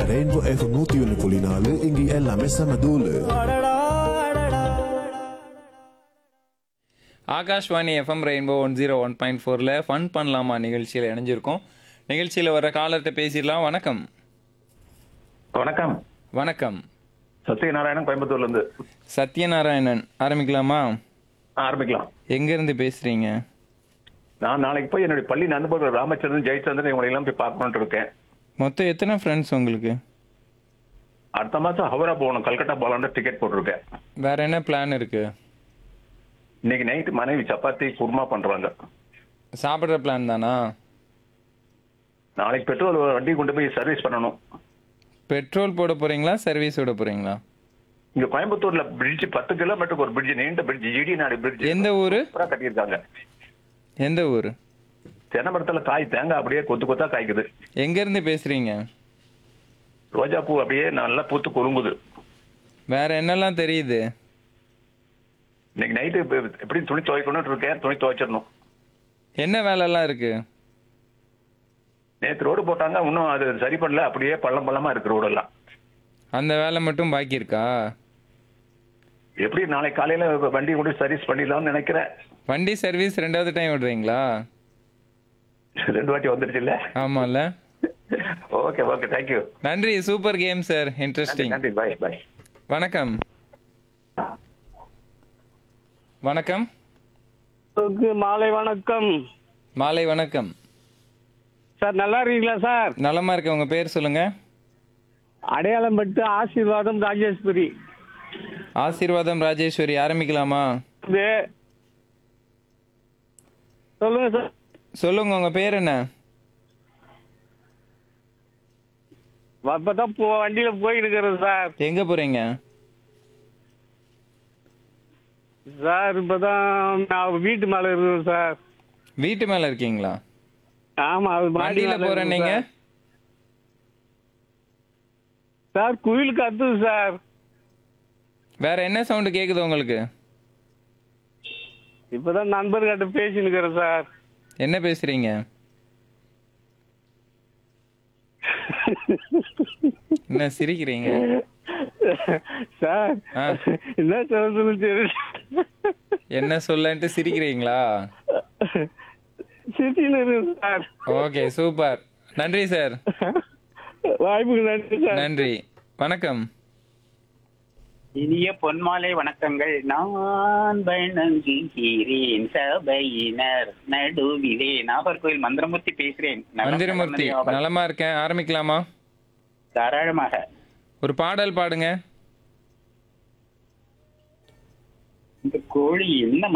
Rainbow FM நூத்தி ஒன்று புள்ளி நாலு இங்க எல்லாமே செம தூளு Akashvani FM rainbow one zero one point ஃபோரில் ஃபன் பண்ணலாமா நிகழ்ச்சியில் இணைஞ்சிருக்கோம் நிகழ்ச்சியில் வர காலத்தை பேசிடலாம் வணக்கம் வணக்கம் வணக்கம் சத்யநாராயணன் கோயம்புத்தூர்ல இருந்து சத்யநாராயணன் ஆரம்பிக்கலாமா ஆரம்பிக்கலாம் எங்கேருந்து பேசுகிறீங்க நான் நாளைக்கு போய் என்னுடைய பள்ளி நண்பர்கள் ராமச்சந்திரன் ஜெயச்சந்திரன் இவங்களை எல்லாம் போய் பார்க்கணும்னு இருக்கேன் மொத்தம் எத்தனை ஃப்ரெண்ட்ஸ் உங்களுக்கு அடுத்த மாசம் ஹவரா போகணும் கல்கட்டா போகலான்னு டிக்கெட் போட்டிருக்கேன் வேற என்ன பிளான் இருக்கு இன்னைக்கு நைட்டு மனைவி சப்பாத்தி குருமா பண்றாங்க சாப்பிட்ற பிளான் தானா நாளைக்கு பெட்ரோல் வண்டி கொண்டு போய் சர்வீஸ் பண்ணணும் பெட்ரோல் போட போறீங்களா சர்வீஸ் விட போறீங்களா இங்க கோயம்புத்தூர்ல பிரிட்ஜ் பத்து கிலோமீட்டருக்கு ஒரு பிரிட்ஜ் நீண்ட பிரிட்ஜ் ஜிடி நாடு பிரிட்ஜ் எந்த ஊரு சூப்பரா கட்டியிருக்காங்க எந்த ஊர் தென்னமரத்துல காய் தேங்காய் அப்படியே கொத்து கொத்தா காய்க்குது எங்கேருந்து பேசுறீங்க ரோஜா பூ அப்படியே நல்லா பூத்து குறுங்குது வேற என்னெல்லாம் தெரியுது இன்னைக்கு நைட்டு எப்படி துணி துவைக்கணும்னு இருக்கேன் துணி துவைச்சிடணும் என்ன வேலைலாம் இருக்கு நேற்று ரோடு போட்டாங்க இன்னும் அது சரி பண்ணல அப்படியே பள்ளம் பள்ளமா இருக்கு ரோடெல்லாம் அந்த வேலை மட்டும் பாக்கி இருக்கா எப்படி நாளை காலையில வண்டி கொண்டு சர்வீஸ் பண்ணிடலாம்னு நினைக்கிறேன் வண்டி சர்வீஸ் ரெண்டாவது டைம் விடுறீங்களா ரெண்டு வாட்டி வந்துருச்சு இல்ல ஆமால ஓகே ஓகே தேங்க்யூ நன்றி சூப்பர் கேம் சார் இன்ட்ரெஸ்டிங் நன்றி பாய் பாய் வணக்கம் வணக்கம் உங்களுக்கு மாலை வணக்கம் மாலை வணக்கம் சார் நல்லா இருக்கீங்களா சார் நலமா இருக்க உங்க பேர் சொல்லுங்க அடையாளம் பட்டு ஆசீர்வாதம் ராஜேஸ்வரி ஆசீர்வாதம் ராஜேஸ்வரி ஆரம்பிக்கலாமா இது சொல்லுங்க சார் சொல்லுங்க உங்க பேர் என்ன அப்பதான் போ வண்டியில போயிட்டு இருக்கிறேன் சார் எங்க போறீங்க சார் இப்பதான் நான் வீட்டு மேல இருக்கிறேன் சார் வீட்டு மேல இருக்கீங்களா ஆமா அது மாடி வண்டியில மேல போறேன் இருக்கேன் நீங்க சார். சார் குயில் கத்துது சார் வேற என்ன சவுண்ட் கேக்குது உங்களுக்கு இப்பதான் நண்பர்கிட்ட பேசின்னு இருக்கிறேன் சார் என்ன பேசுறீங்க என்ன சிரிக்கிறீங்க சார் ஆ. என்ன சொல்றது தெரியல என்ன சொல்லன்ட்டு சிரிக்கிறீங்களா சிரிச்சுன்னு இருக்கேன் சார் ஓகே சூப்பர் நன்றி சார் வாய்ப்புக்கு நன்றி சார் நன்றி வணக்கம் இனிய பொன்மாலை வணக்கங்கள் நான் வணங்குகிறேன் சபையினர் நடுவிலே நாகர்கோயில் மந்திரமூர்த்தி பேசுறேன் நலம் மந்திரமூர்த்தி நலம் நலமா இருக்கேன் ஆரம்பிக்கலாமா தாராளமாக ஒரு பாடல் பாடுங்க இந்த கோழி என்ன